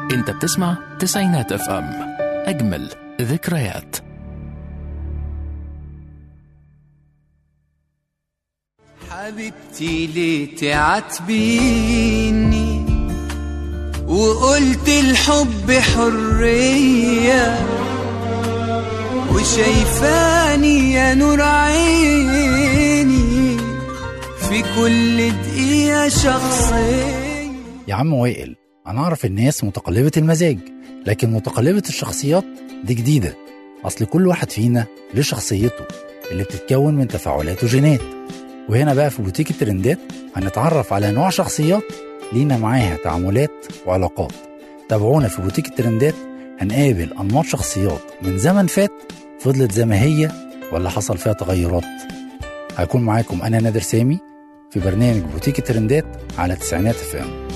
انت بتسمع تسعينات اف ام اجمل ذكريات حبيبتي ليه تعاتبيني وقلت الحب حرية وشايفاني يا نور عيني في كل دقيقة شخصية يا عم وائل انا اعرف الناس متقلبة المزاج لكن متقلبة الشخصيات دي جديدة اصل كل واحد فينا ليه شخصيته اللي بتتكون من تفاعلات وجينات وهنا بقى في بوتيك الترندات هنتعرف على نوع شخصيات لينا معاها تعاملات وعلاقات تابعونا في بوتيك الترندات هنقابل انماط شخصيات من زمن فات فضلت زي ما هي ولا حصل فيها تغيرات هكون معاكم انا نادر سامي في برنامج بوتيك الترندات على تسعينات اف ام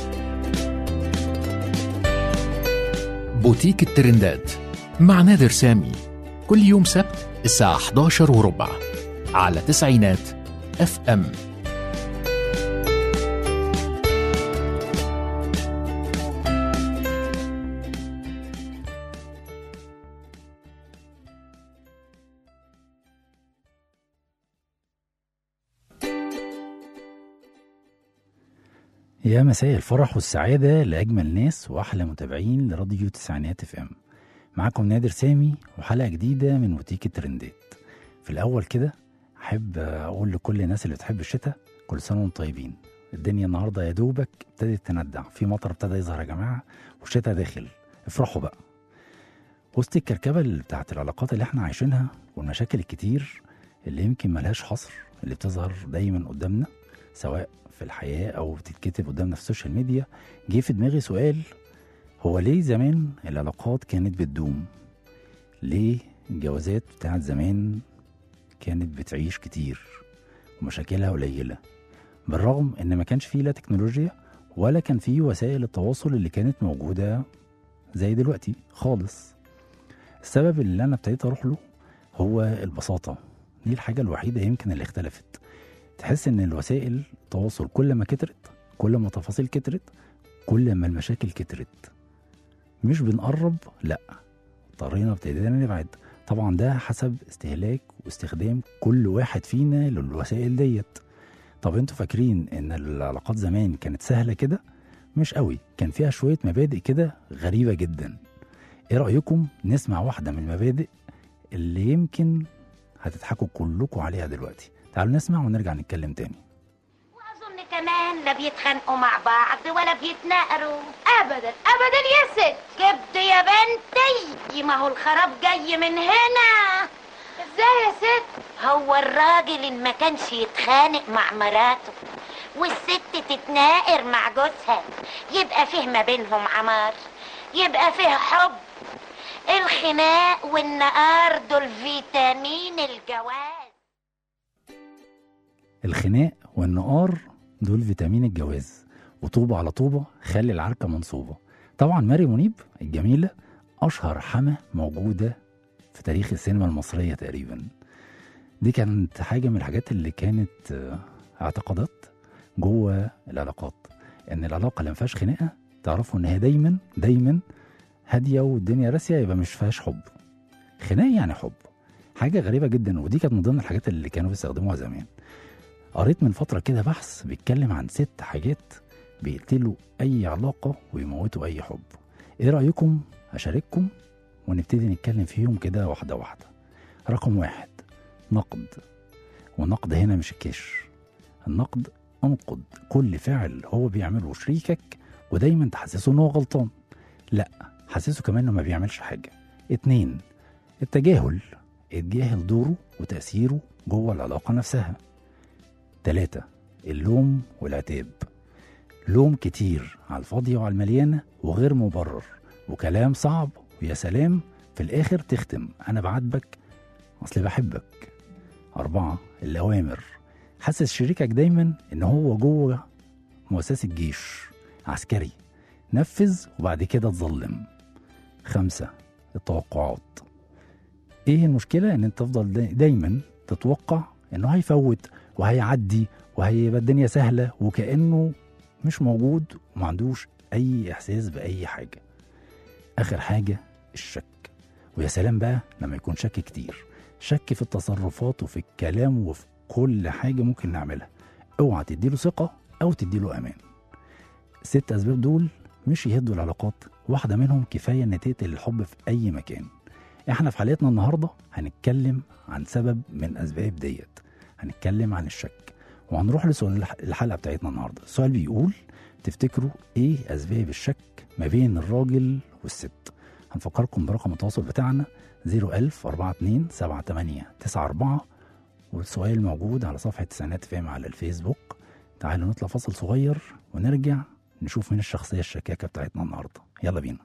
بوتيك الترندات مع نادر سامي كل يوم سبت الساعة 11 وربع على تسعينات اف ام يا مساء الفرح والسعادة لأجمل ناس وأحلى متابعين لراديو تسعينات اف ام معاكم نادر سامي وحلقة جديدة من بوتيك الترندات في الأول كده أحب أقول لكل الناس اللي بتحب الشتاء كل سنة وانتم طيبين الدنيا النهاردة يا دوبك ابتدت تندع في مطر ابتدى يظهر يا جماعة والشتاء داخل افرحوا بقى وسط الكركبة اللي بتاعت العلاقات اللي احنا عايشينها والمشاكل الكتير اللي يمكن ملهاش حصر اللي بتظهر دايما قدامنا سواء في الحياة أو بتتكتب قدامنا في السوشيال ميديا جه في دماغي سؤال هو ليه زمان العلاقات كانت بتدوم ليه الجوازات بتاعت زمان كانت بتعيش كتير ومشاكلها قليلة بالرغم ان ما كانش فيه لا تكنولوجيا ولا كان فيه وسائل التواصل اللي كانت موجودة زي دلوقتي خالص السبب اللي انا ابتديت اروح له هو البساطة دي الحاجة الوحيدة يمكن اللي اختلفت تحس ان الوسائل التواصل كل ما كترت كل ما تفاصيل كترت كل ما المشاكل كترت مش بنقرب لا اضطرينا ابتدينا نبعد طبعا ده حسب استهلاك واستخدام كل واحد فينا للوسائل ديت طب انتوا فاكرين ان العلاقات زمان كانت سهله كده مش قوي كان فيها شويه مبادئ كده غريبه جدا ايه رايكم نسمع واحده من المبادئ اللي يمكن هتضحكوا كلكم عليها دلوقتي تعالوا نسمع ونرجع نتكلم تاني واظن كمان لا بيتخانقوا مع بعض ولا بيتناقروا ابدا ابدا يا ست كبد يا بنتي ما هو الخراب جاي من هنا ازاي يا ست هو الراجل اللي ما كانش يتخانق مع مراته والست تتناقر مع جوزها يبقى فيه ما بينهم عمار يبقى فيه حب الخناق والنقار دول فيتامين الجواز الخناق والنقار دول فيتامين الجواز وطوبة على طوبة خلي العركة منصوبة طبعا ماري منيب الجميلة أشهر حما موجودة في تاريخ السينما المصرية تقريبا دي كانت حاجة من الحاجات اللي كانت آه، اعتقادات جوه العلاقات ان العلاقة اللي ما فيهاش خناقة تعرفوا ان هي دايما دايما هادية والدنيا راسية يبقى مش فيهاش حب خناق يعني حب حاجة غريبة جدا ودي كانت من ضمن الحاجات اللي كانوا بيستخدموها زمان قريت من فترة كده بحث بيتكلم عن ست حاجات بيقتلوا أي علاقة ويموتوا أي حب إيه رأيكم أشارككم ونبتدي نتكلم فيهم كده واحدة واحدة رقم واحد نقد والنقد هنا مش الكش النقد انقد كل فعل هو بيعمله شريكك ودايما تحسسه ان هو غلطان لا حسسه كمان انه ما بيعملش حاجة اتنين التجاهل اتجاهل دوره وتأثيره جوه العلاقة نفسها تلاتة اللوم والعتاب لوم كتير على الفاضية وعلى المليانة وغير مبرر وكلام صعب ويا سلام في الآخر تختم أنا بعاتبك أصل بحبك أربعة الأوامر حسس شريكك دايما إن هو جوه مؤسسة جيش عسكري نفذ وبعد كده تظلم خمسة التوقعات ايه المشكلة ان انت تفضل دا- دايما تتوقع انه هيفوت وهيعدي وهيبقى الدنيا سهلة وكأنه مش موجود وما عندوش اي احساس باي حاجة اخر حاجه الشك ويا سلام بقى لما يكون شك كتير شك في التصرفات وفي الكلام وفي كل حاجه ممكن نعملها اوعى تديله ثقه او تديله امان الست اسباب دول مش يهدوا العلاقات واحده منهم كفايه ان تقتل الحب في اي مكان احنا في حلقتنا النهارده هنتكلم عن سبب من اسباب ديت هنتكلم عن الشك وهنروح لسؤال الح- الحلقه بتاعتنا النهارده السؤال بيقول تفتكروا ايه اسباب الشك ما بين الراجل والست هنفكركم برقم التواصل بتاعنا 01000 42 78 94 والسؤال موجود على صفحه تسعينات فام على الفيسبوك تعالوا نطلع فاصل صغير ونرجع نشوف مين الشخصيه الشكاكه بتاعتنا النهارده يلا بينا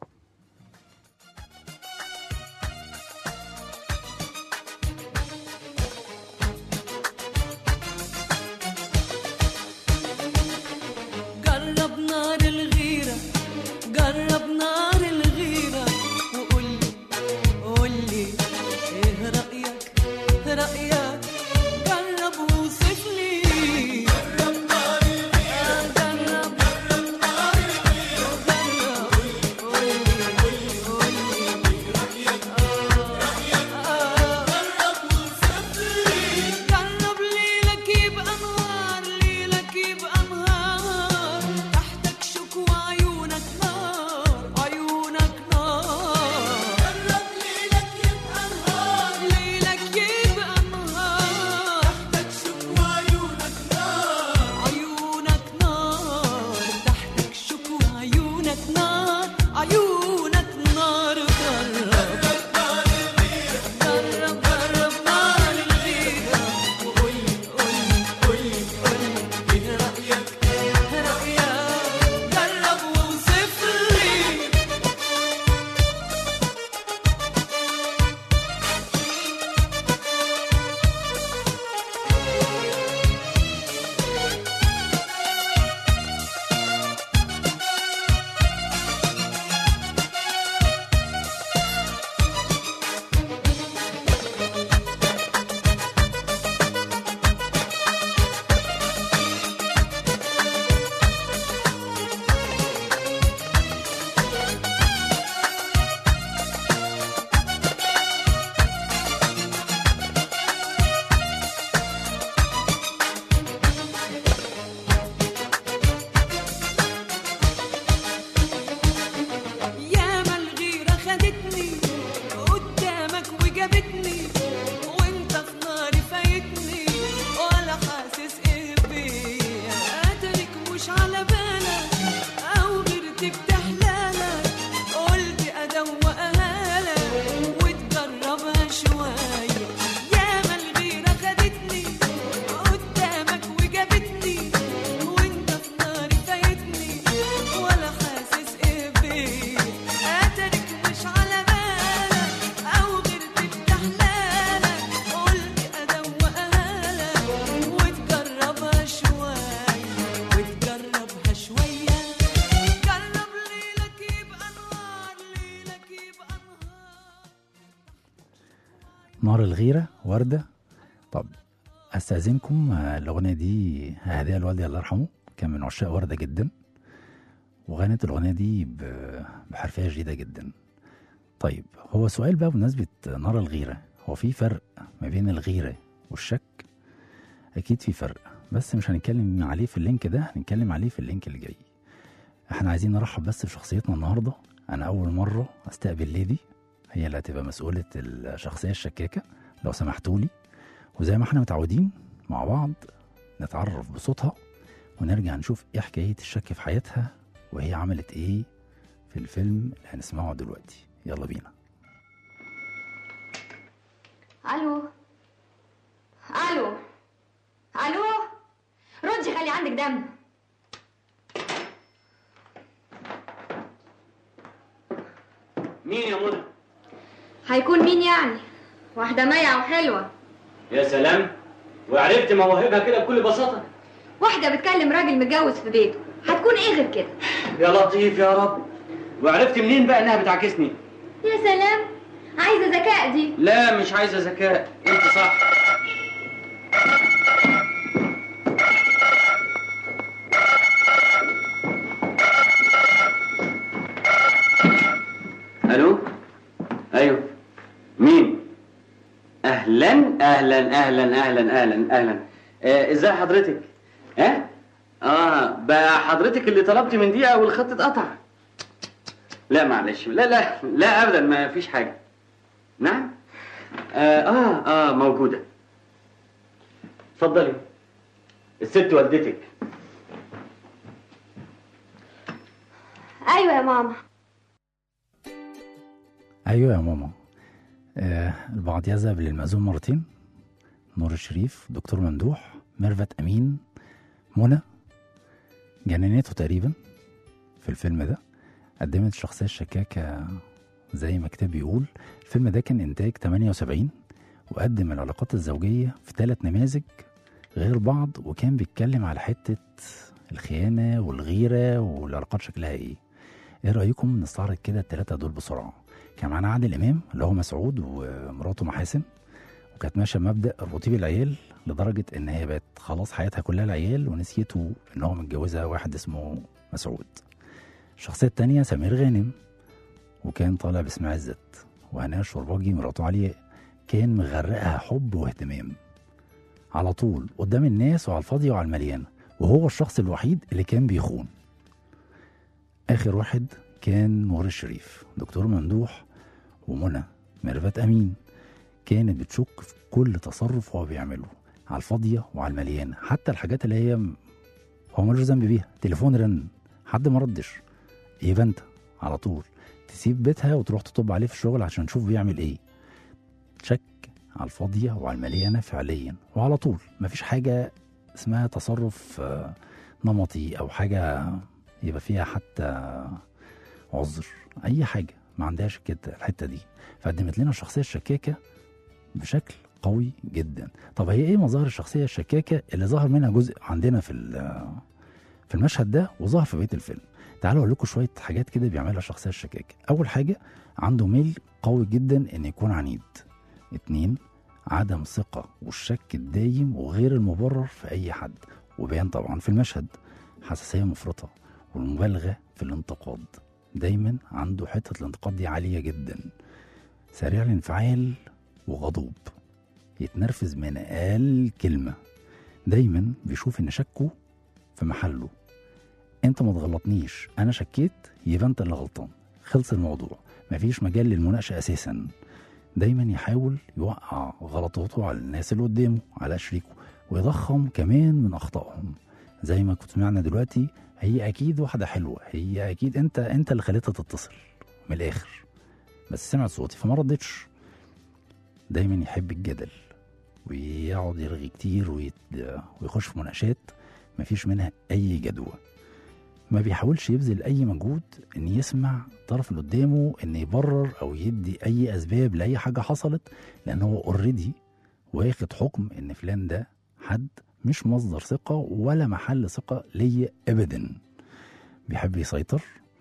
جرب نار الغيرة جرب نار الغيرة وقولي قولي ايه رأيك رأيك جرب وصف لي جرب نار الغيرة جرب جرب نار الغيرة جرب قولي قولي قولي رأيك رأيك جرب وصف لي جرب ليلك يبقى نهار ليلك يبقى نهار تحتك شكوى عيونك نار عيونك نار جرب ليلك يبقى نهار ليلك يبقى نهار تحتك شكوى عيونك نار عيونك نار تحتك شكوى عيونك نار عيونك نار جرب جرب جرب نار الغيرة وقولي قولي قولي قولي ايه رأيك رأيك جرب ووصف لي ياما الغيرة خدتني قدامك وجابتني وانت في ناري فايتني ولا حاسس ايه بيا قدرك مش على بالك او غيرت بتحلالك قلت ادوقها لك وتجربها شوية ياما الغيرة خدتني قدامك وجابتني وانت في ناري فايتني ولا حاسس ايه بيا قدرك مش على بالك او غيرت بتحلالك قلت ادوقها لك وتجربها شوية وتجربها شوية جرب ليلك يبقى نهار ليلك يبقى نهار نار الغيرة وردة طب استاذنكم آه، الاغنيه دي هدايا لوالدي الله يرحمه كان من عشاق ورده جدا وغنت الاغنيه دي ب- بحرفيه شديده جدا طيب هو سؤال بقى بمناسبه نار الغيره هو في فرق ما بين الغيره والشك اكيد في فرق بس مش هنتكلم عليه في اللينك ده هنتكلم عليه في اللينك اللي جاي احنا عايزين نرحب بس بشخصيتنا النهارده انا اول مره استقبل ليدي هي اللي هتبقى مسؤوله الشخصيه الشكاكه لو سمحتوا لي وزي ما احنا متعودين مع بعض نتعرف بصوتها ونرجع نشوف ايه حكايه الشك في حياتها وهي عملت ايه في الفيلم اللي هنسمعه دلوقتي يلا بينا الو الو الو ردي خلي عندك دم مين يا منى؟ هيكون مين يعني واحده ميعه وحلوه يا سلام وعرفت مواهبها كده بكل بساطة واحده بتكلم راجل متجوز في بيته هتكون ايه غير كده يا لطيف يا رب وعرفت منين بقى انها بتعكسني؟ يا سلام عايزه ذكاء دي لا مش عايزة ذكاء انت صح اهلا اهلا اهلا اهلا اهلا آه، ازاي حضرتك ها اه بقى حضرتك اللي طلبت من دقيقه والخط اتقطع لا معلش لا لا لا ابدا ما فيش حاجه نعم اه اه, آه موجوده اتفضلي الست والدتك ايوه يا ماما ايوه يا ماما آه البعض يذهب للمأذون مرتين نور الشريف دكتور ممدوح ميرفت امين منى جننته تقريبا في الفيلم ده قدمت الشخصيه الشكاكه زي ما الكتاب بيقول الفيلم ده كان انتاج 78 وقدم العلاقات الزوجيه في ثلاث نماذج غير بعض وكان بيتكلم على حته الخيانه والغيره والعلاقات شكلها ايه ايه رايكم نستعرض كده الثلاثه دول بسرعه كان معانا عادل امام اللي هو مسعود ومراته محاسن وكانت ماشيه مبدا اربطيه بالعيال لدرجه ان هي بقت خلاص حياتها كلها العيال ونسيته ان هو متجوزها واحد اسمه مسعود الشخصيه التانية سمير غانم وكان طالع باسم عزت وهناء الشرباجي مراته علياء كان مغرقها حب واهتمام على طول قدام الناس وعلى الفاضيه وعلى المليانه وهو الشخص الوحيد اللي كان بيخون اخر واحد كان نور الشريف دكتور ممدوح ومنى ميرفت امين كانت بتشك في كل تصرف هو بيعمله على الفاضيه وعلى المليانه حتى الحاجات اللي هي م- هو ملوش ذنب بيها تليفون رن حد ما ردش ايفنت على طول تسيب بيتها وتروح تطب عليه في الشغل عشان تشوف بيعمل ايه شك على الفاضيه وعلى المليانه فعليا وعلى طول مفيش حاجه اسمها تصرف آه، نمطي او حاجه يبقى فيها حتى عذر اي حاجه ما عندهاش كده الحته دي فقدمت لنا الشخصيه الشكاكه بشكل قوي جدا طب هي ايه مظاهر الشخصيه الشكاكه اللي ظهر منها جزء عندنا في ال- في المشهد ده وظهر في بقيه الفيلم تعالوا اقول لكم شويه حاجات كده بيعملها الشخصيه الشكاكه اول حاجه عنده ميل قوي جدا ان يكون عنيد اتنين عدم ثقة والشك الدايم وغير المبرر في أي حد وبيان طبعا في المشهد حساسية مفرطة والمبالغة في الانتقاد دايما عنده حتة الانتقاد دي عالية جدا سريع الانفعال وغضوب يتنرفز من أقل كلمة دايما بيشوف إن شكه في محله انت ما تغلطنيش انا شكيت يبقى انت اللي غلطان خلص الموضوع مفيش مجال للمناقشه اساسا دايما يحاول يوقع غلطاته على الناس اللي قدامه على شريكه ويضخم كمان من اخطائهم زي ما كنت سمعنا دلوقتي هي اكيد واحده حلوه هي اكيد انت انت اللي خليتها تتصل من الاخر بس سمعت صوتي فما ردتش دايما يحب الجدل ويقعد يرغي كتير ويت... ويخش في مناقشات مفيش منها اي جدوى ما بيحاولش يبذل اي مجهود ان يسمع الطرف اللي قدامه ان يبرر او يدي اي اسباب لاي حاجه حصلت لان هو اوريدي واخد حكم ان فلان ده حد مش مصدر ثقه ولا محل ثقه ليا ابدا بيحب يسيطر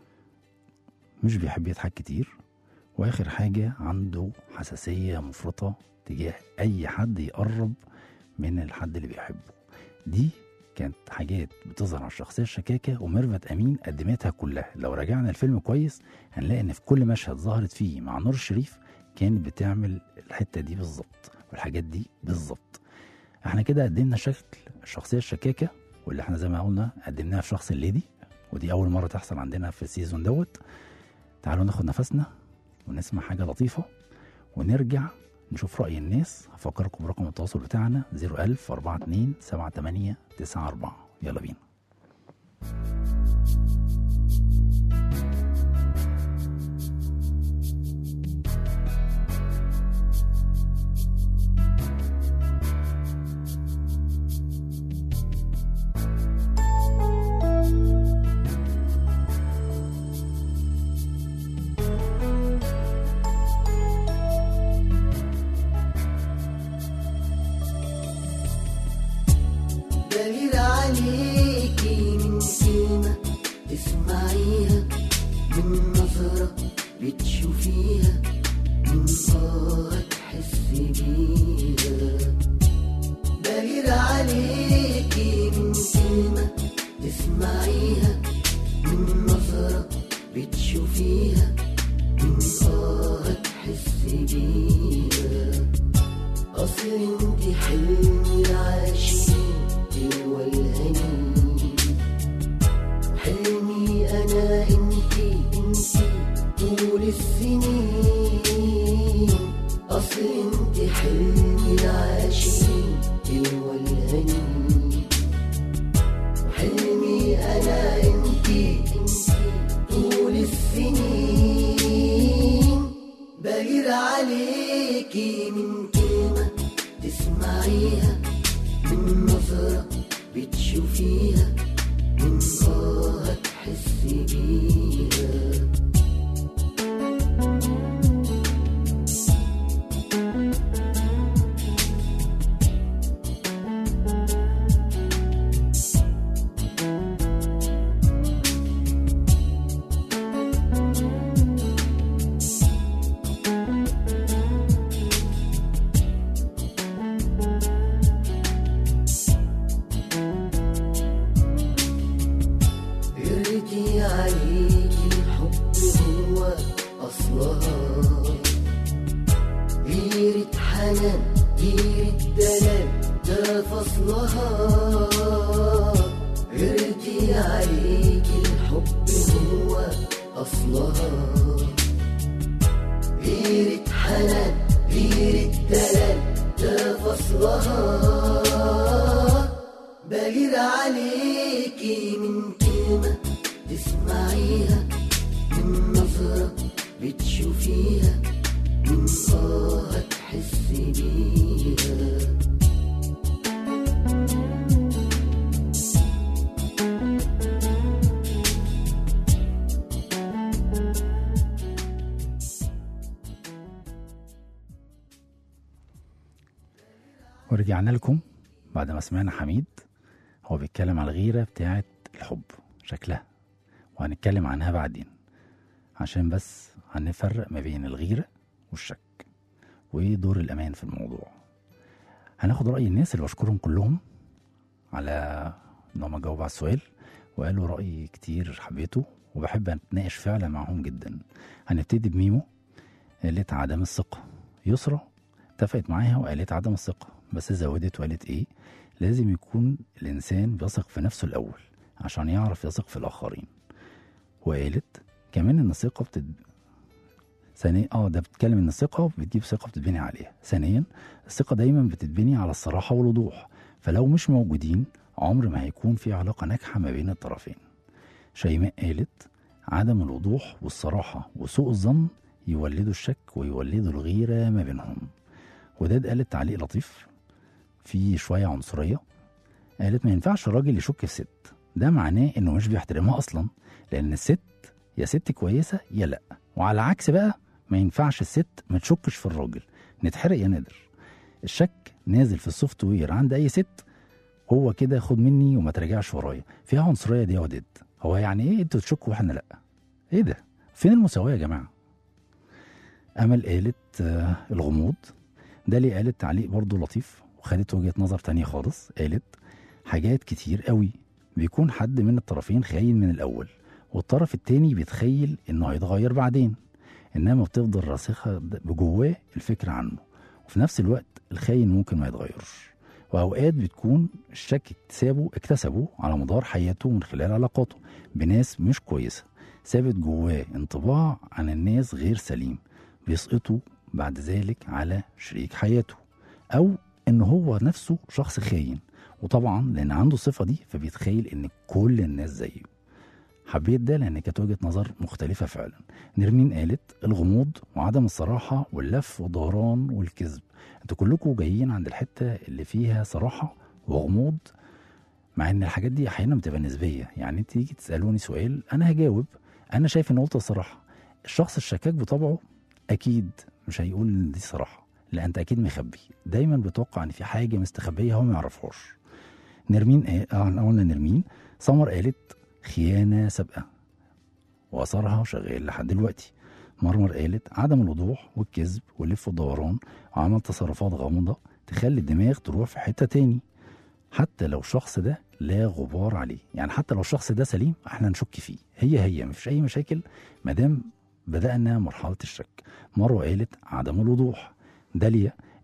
مش بيحب يضحك كتير واخر حاجه عنده حساسيه مفرطه تجاه اي حد يقرب من الحد اللي بيحبه دي كانت حاجات بتظهر على الشخصيه الشكاكه وميرفت امين قدمتها كلها لو راجعنا الفيلم كويس هنلاقي ان في كل مشهد ظهرت فيه مع نور الشريف كانت بتعمل الحته دي بالظبط والحاجات دي بالظبط احنا كده قدمنا شكل الشخصيه الشكاكه واللي احنا زي ما قلنا قدمناها في شخص الليدي ودي اول مره تحصل عندنا في السيزون دوت تعالوا ناخد نفسنا ونسمع حاجه لطيفه ونرجع نشوف رأي الناس هفكركم برقم التواصل بتاعنا 01000 42 78 94 يلا بينا دليل عليكي من كلمة تسمعيها من نظرة بتشوفيها من آه تحسي بيها دليل عليكي من كلمة تسمعيها من نظرة بتشوفيها من آه تحسي بيها أصل انت حلم العاشقين تلوى الهنين حلمي أنا انتي انتي طول السنين أصل انت حلم العاشقين تلوى الهنين حلمي أنا انتي انتي طول السنين بغير عليكي من كلمة تسمعيها من نظرة بتشوفيها من آه تحسي بيها غيرتي عليكي الحب هو أصلها غيرة حنان غيرة دلال ده فصلها غيرتي عليكي الحب هو أصلها غيرة حنان غيرة دلال ده فصلها بغير عليكي من كلمة تسمعيها من نظرة بتشوفيها من آه تحسي بيها ورجعنا لكم بعد ما سمعنا حميد هو بيتكلم على الغيرة بتاعة الحب شكلها وهنتكلم عنها بعدين عشان بس هنفرق ما بين الغيرة والشك وايه دور الأمان في الموضوع هناخد رأي الناس اللي بشكرهم كلهم على انهم جاوبوا على السؤال وقالوا رأي كتير حبيته وبحب اتناقش فعلا معاهم جدا هنبتدي بميمو قالت عدم الثقة يسرى اتفقت معاها وقالت عدم الثقة بس زودت وقالت ايه لازم يكون الإنسان بيثق في نفسه الأول عشان يعرف يثق في الآخرين وقالت كمان إن الثقة بتد... ثانيا اه ده بتتكلم ان الثقه بتجيب ثقه بتتبني عليها ثانيا الثقه دايما بتتبني على الصراحه والوضوح فلو مش موجودين عمر ما هيكون في علاقه ناجحه ما بين الطرفين شيماء قالت عدم الوضوح والصراحه وسوء الظن يولدوا الشك ويولدوا الغيره ما بينهم وداد قالت تعليق لطيف فيه شويه عنصريه قالت ما ينفعش الراجل يشك في ست ده معناه انه مش بيحترمها اصلا لان الست يا ست كويسه يا لا وعلى العكس بقى ما ينفعش الست ما تشكش في الراجل نتحرق يا نادر الشك نازل في السوفت وير عند اي ست هو كده خد مني وما تراجعش ورايا فيها عنصريه دي يا وداد هو يعني ايه انتوا تشكوا واحنا لا ايه ده فين المساواه يا جماعه امل قالت آه الغموض دالي قالت تعليق برضو لطيف وخدت وجهه نظر تانية خالص قالت حاجات كتير قوي بيكون حد من الطرفين خاين من الاول والطرف التاني بيتخيل انه هيتغير بعدين انما بتفضل راسخه بجواه الفكره عنه وفي نفس الوقت الخاين ممكن ما يتغيرش واوقات بتكون الشك اكتسابه اكتسبه على مدار حياته من خلال علاقاته بناس مش كويسه ثابت جواه انطباع عن الناس غير سليم بيسقطوا بعد ذلك على شريك حياته او ان هو نفسه شخص خاين وطبعا لان عنده الصفه دي فبيتخيل ان كل الناس زيه حبيت ده لان كانت وجهه نظر مختلفه فعلا نرمين قالت الغموض وعدم الصراحه واللف والدوران والكذب انتوا كلكم جايين عند الحته اللي فيها صراحه وغموض مع ان الحاجات دي احيانا بتبقى نسبيه يعني انت تيجي تسالوني سؤال انا هجاوب انا شايف ان قلت الصراحه الشخص الشكاك بطبعه اكيد مش هيقول ان دي صراحه لا انت اكيد مخبي دايما بتوقع ان في حاجه مستخبيه هو ما يعرفهاش نرمين قال- اه إحنا قلنا نرمين سمر قالت خيانه سابقه واثرها شغال لحد دلوقتي مرمر قالت عدم الوضوح والكذب واللف والدوران وعمل تصرفات غامضه تخلي الدماغ تروح في حته تاني حتى لو الشخص ده لا غبار عليه يعني حتى لو الشخص ده سليم احنا نشك فيه هي هي مفيش اي مشاكل ما دام بدانا مرحله الشك مروه قالت عدم الوضوح داليا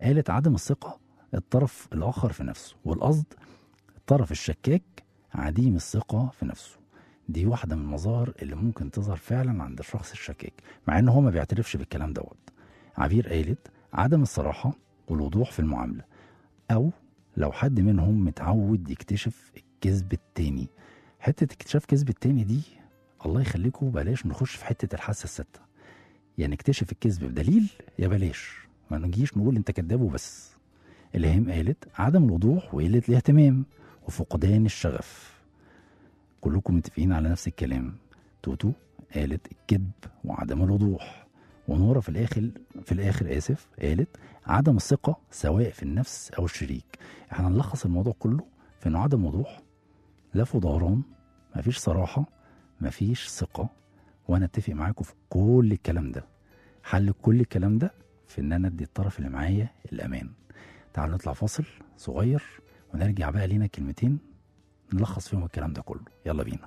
قالت عدم الثقة الطرف الآخر في نفسه والقصد الطرف الشكاك عديم الثقة في نفسه دي واحدة من المظاهر اللي ممكن تظهر فعلا عند الشخص الشكاك مع ان هو ما بيعترفش بالكلام دوت عبير قالت عدم الصراحة والوضوح في المعاملة أو لو حد منهم متعود يكتشف الكذب التاني حتة اكتشاف كذب التاني دي الله يخليكم بلاش نخش في حتة الحاسة الستة يعني اكتشف الكذب بدليل يا بلاش ما نجيش نقول انت كذاب وبس الهام قالت عدم الوضوح وقلة الاهتمام وفقدان الشغف كلكم متفقين على نفس الكلام توتو قالت الكذب وعدم الوضوح ونورة في الآخر في الآخر آسف قالت عدم الثقة سواء في النفس أو الشريك احنا نلخص الموضوع كله في إنه عدم وضوح لف ودوران مفيش صراحة مفيش ثقة وأنا أتفق معاكم في كل الكلام ده حل كل الكلام ده في إن أنا أدي الطرف اللي معايا الأمان تعالوا نطلع فاصل صغير ونرجع بقى لينا كلمتين نلخص فيهم الكلام ده كله يلا بينا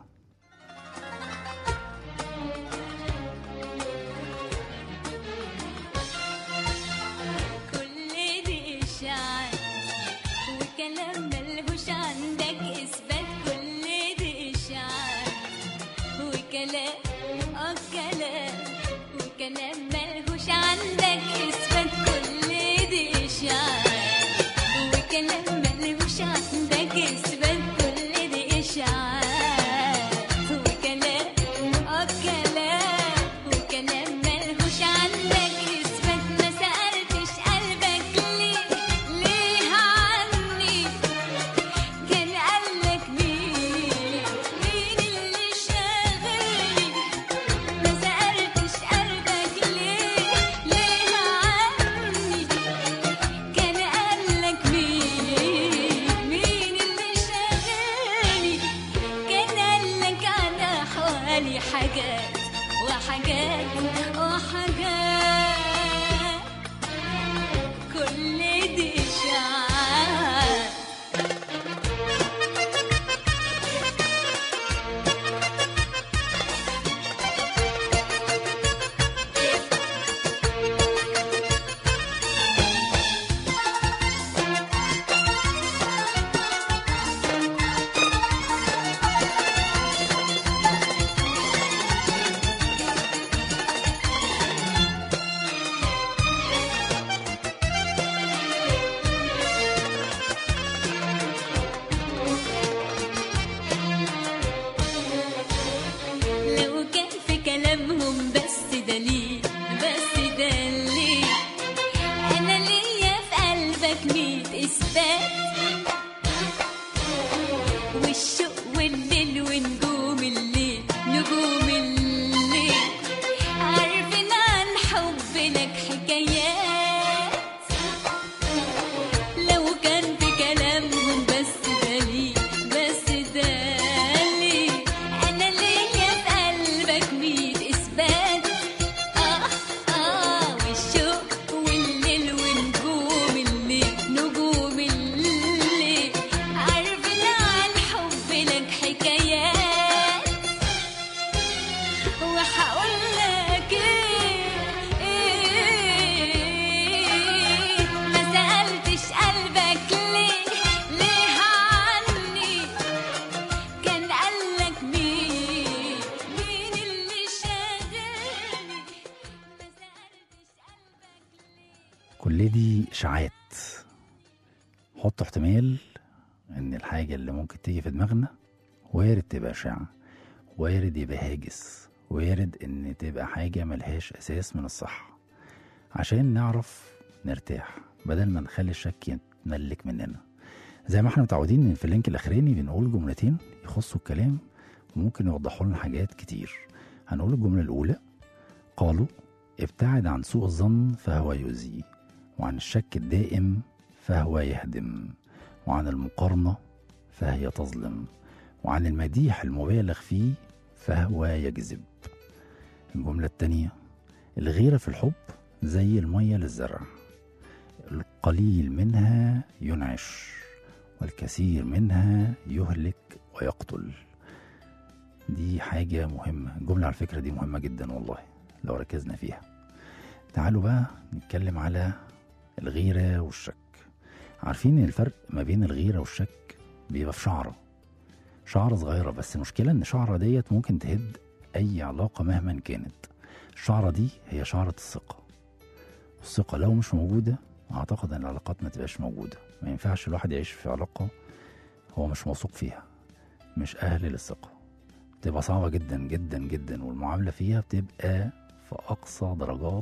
كل دي إشاعات وكلام ملهوش عندك إثبات كل دي إشاعات وكلام آه كلام وكلام ملهوش عندك إثبات كل دي إشاعات وكلام ملهوش عندك إثبات كل دي إشاعات وكلام آه كلام وكلام ملهوش عندك إثبات ما سألتش قلبك ليه ليه عني كان قالك مين مين اللي شاغلني ما سألتش قلبك ليه ليه عني كان قالك مين مين اللي شاغلني كان قالك على حوالي حاجات وحاجات وحاجات كل دي إشاعات لو كان في كلامهم بس دليل بس دليل انا ليا في قلبك ميت اثبات والشوق والليل ونجوم الليل نجوم الليل عارفين عن حبنا حكايات لو كان في كلامهم بس دليل بس دليل انا ليا في قلبك ميت اثبات اه اه والشوق والليل ونجوم الليل نجوم الليل عارفين عن حبنا حكايات وهقول لك ايه ايه ما سألتش قلبك ليه ليه عني كان قالك مين مين اللي شاغلني ما سألتش قلبك كل دي اشاعات حطوا احتمال ان الحاجة اللي ممكن تيجي في دماغنا وارد تبقى اشاعة وارد يبقى هاجس وارد ان تبقى حاجة ملهاش اساس من الصحة عشان نعرف نرتاح بدل ما نخلي الشك يتملك مننا زي ما احنا متعودين ان في اللينك الاخراني بنقول جملتين يخصوا الكلام وممكن يوضحوا لنا حاجات كتير هنقول الجملة الأولى قالوا ابتعد عن سوء الظن فهو يؤذي وعن الشك الدائم فهو يهدم وعن المقارنة فهي تظلم وعن المديح المبالغ فيه فهو يجذب الجملة التانية الغيرة في الحب زي المية للزرع القليل منها ينعش والكثير منها يهلك ويقتل دي حاجة مهمة الجملة على فكرة دي مهمة جدا والله لو ركزنا فيها تعالوا بقى نتكلم على الغيرة والشك عارفين الفرق ما بين الغيرة والشك بيبقى في شعرة شعرة صغيرة بس المشكلة إن شعرة ديت ممكن تهد أي علاقة مهما كانت الشعرة دي هي شعرة الثقة الثقة لو مش موجودة أعتقد إن العلاقات ما تبقاش موجودة ما ينفعش الواحد يعيش في علاقة هو مش موثوق فيها مش أهل للثقة بتبقى صعبة جدا جدا جدا والمعاملة فيها بتبقى في أقصى درجات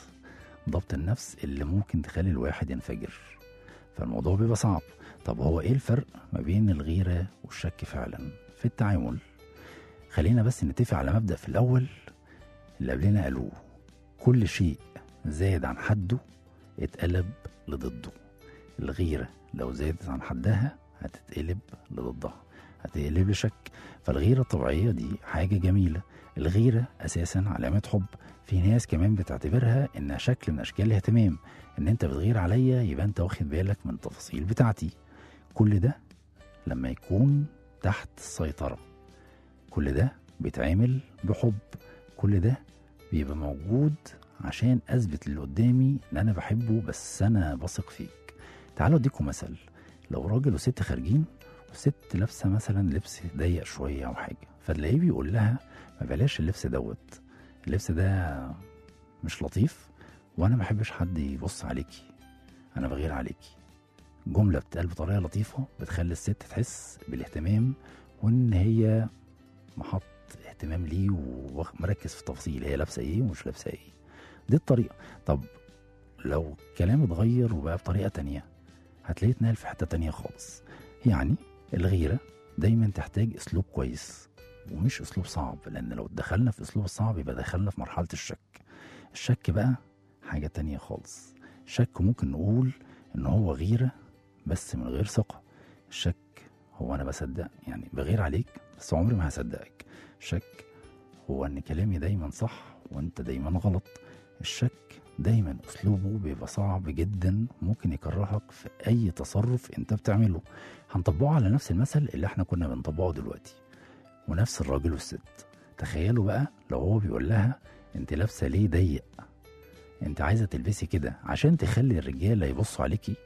ضبط النفس اللي ممكن تخلي الواحد ينفجر فالموضوع بيبقى صعب طب هو ايه الفرق ما بين الغيرة والشك فعلا في التعامل خلينا بس نتفق على مبدأ في الأول اللي قبلنا قالوه كل شيء زاد عن حده اتقلب لضده الغيرة لو زادت عن حدها هتتقلب لضدها هتقلب لشك فالغيرة الطبيعية دي حاجة جميلة الغيرة أساسا علامة حب في ناس كمان بتعتبرها إنها شكل من أشكال الاهتمام إن أنت بتغير عليا يبقى أنت واخد بالك من التفاصيل بتاعتي كل ده لما يكون تحت السيطرة كل ده بيتعمل بحب كل ده بيبقى موجود عشان اثبت اللي قدامي ان انا بحبه بس انا بثق فيك تعالوا اديكم مثل لو راجل وست خارجين وست لابسه مثلا لبس ضيق شويه او حاجه فتلاقيه بيقول لها ما بلاش اللبس دوت اللبس ده مش لطيف وانا ما بحبش حد يبص عليكي انا بغير عليكي جمله بتتقال بطريقه لطيفه بتخلي الست تحس بالاهتمام وان هي محط اهتمام ليه ومركز في التفاصيل هي لابسه ايه ومش لابسه ايه دي الطريقه طب لو الكلام اتغير وبقى بطريقه تانية هتلاقيه اتنقل في حته تانية خالص يعني الغيره دايما تحتاج اسلوب كويس ومش اسلوب صعب لان لو دخلنا في اسلوب الصعب يبقى دخلنا في مرحله الشك الشك بقى حاجه تانية خالص الشك ممكن نقول ان هو غيره بس من غير ثقه الشك هو انا بصدق يعني بغير عليك بس عمري ما هصدقك الشك هو ان كلامي دايما صح وانت دايما غلط الشك دايما اسلوبه بيبقى صعب جدا ممكن يكرهك في اي تصرف انت بتعمله هنطبقه على نفس المثل اللي احنا كنا بنطبقه دلوقتي ونفس الراجل والست تخيلوا بقى لو هو بيقول لها انت لابسه ليه ضيق انت عايزه تلبسي كده عشان تخلي الرجاله يبصوا عليكي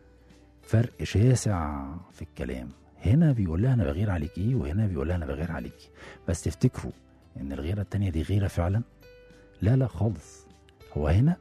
فرق شاسع في الكلام هنا بيقول لها انا بغير عليكي وهنا بيقول لها انا بغير عليكي بس تفتكروا ان الغيره التانية دي غيره فعلا لا لا خالص هو هنا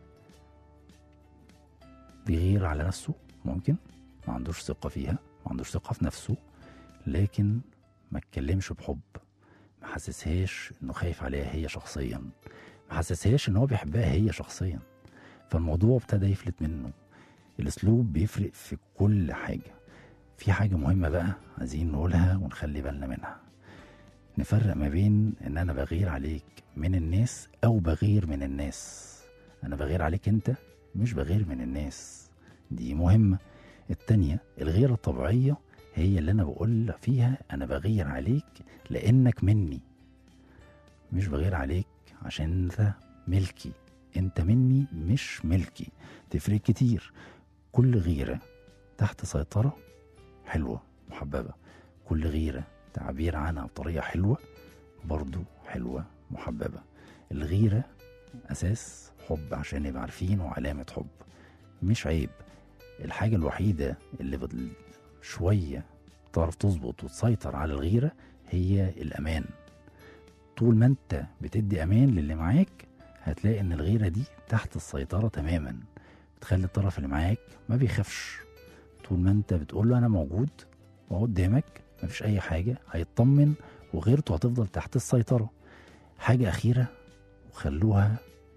بيغير على نفسه ممكن ما عندوش ثقه فيها ما عندوش ثقه في نفسه لكن ما اتكلمش بحب ما حسسهاش انه خايف عليها هي شخصيا ما حسسهاش ان هو بيحبها هي شخصيا فالموضوع ابتدى يفلت منه الاسلوب بيفرق في كل حاجه في حاجه مهمه بقى عايزين نقولها ونخلي بالنا منها نفرق ما بين ان انا بغير عليك من الناس او بغير من الناس انا بغير عليك انت مش بغير من الناس دي مهمه التانية الغيرة الطبيعية هي اللي أنا بقول فيها أنا بغير عليك لأنك مني مش بغير عليك عشان أنت ملكي أنت مني مش ملكي تفرق كتير كل غيرة تحت سيطرة حلوة محببة كل غيرة تعبير عنها بطريقة حلوة برضو حلوة محببة الغيرة أساس حب عشان نبقى عارفين وعلامة حب مش عيب الحاجة الوحيدة اللي بد- شوية تعرف تظبط وتسيطر على الغيرة هي الأمان طول ما أنت بتدي أمان للي معاك هتلاقي إن الغيرة دي تحت السيطرة تماما بتخلي الطرف اللي معاك ما بيخافش طول ما أنت بتقول له أنا موجود وقدامك مفيش أي حاجة هيطمن وغيرته هتفضل تحت السيطرة حاجة أخيرة وخلوها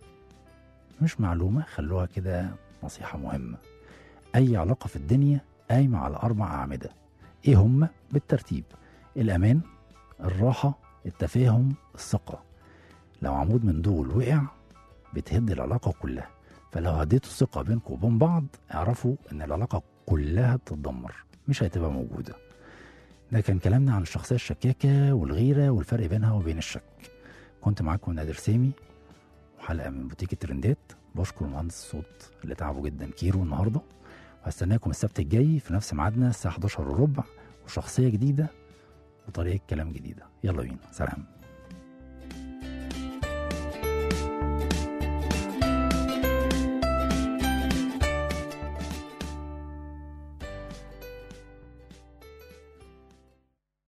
مش معلومة خلوها كده نصيحة مهمة أي علاقة في الدنيا قايمة على أربع أعمدة إيه هما بالترتيب الأمان الراحة التفاهم الثقة لو عمود من دول وقع بتهد العلاقة كلها فلو هديتوا الثقة بينكم وبين بعض اعرفوا إن العلاقة كلها بتتدمر مش هتبقى موجودة ده كان كلامنا عن الشخصية الشكاكة والغيرة والفرق بينها وبين الشك كنت معاكم نادر سامي وحلقة من بوتيك الترندات بشكر مهندس الصوت اللي تعبوا جدا كيرو النهارده وهستناكم السبت الجاي في نفس ميعادنا الساعة 11 وربع وشخصية جديدة وطريقة كلام جديدة يلا بينا سلام